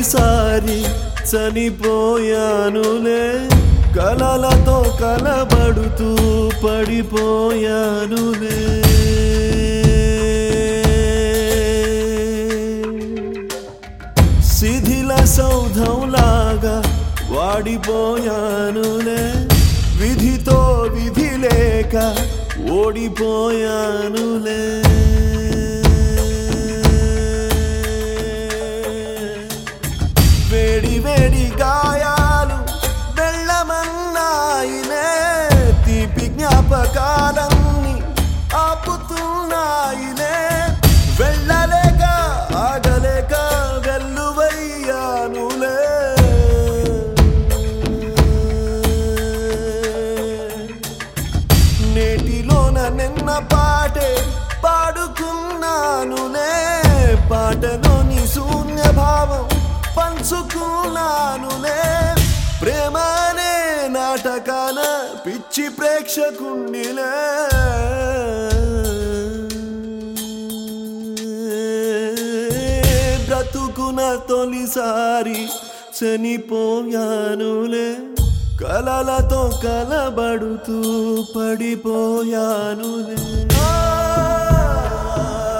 తొలిసారి చనిపోయానులే కలలతో కలబడుతూ పడిపోయానులే శిథిల సౌధంలాగా వాడిపోయానులే విధితో విధి లేక ఓడిపోయానులే వేడి వేడి గాయాలు వెళ్ళమన్నాయినే తీపి జ్ఞాపకాలన్నీ ఆపుతున్నాయినే వెళ్ళలేక ఆగలేక వెల్లువయ్యానులే నేటిలోన నిన్న పాటే పాడుకున్నానులే పాటలోని శూన్య భావం పంచుకున్నానులే ప్రేమ అనే నాటకాన పిచ్చి ప్రేక్షకుండిలే బ్రతుకున తొలిసారి చనిపోయానులే కలలతో కలబడుతూ పడిపోయానులే ఆ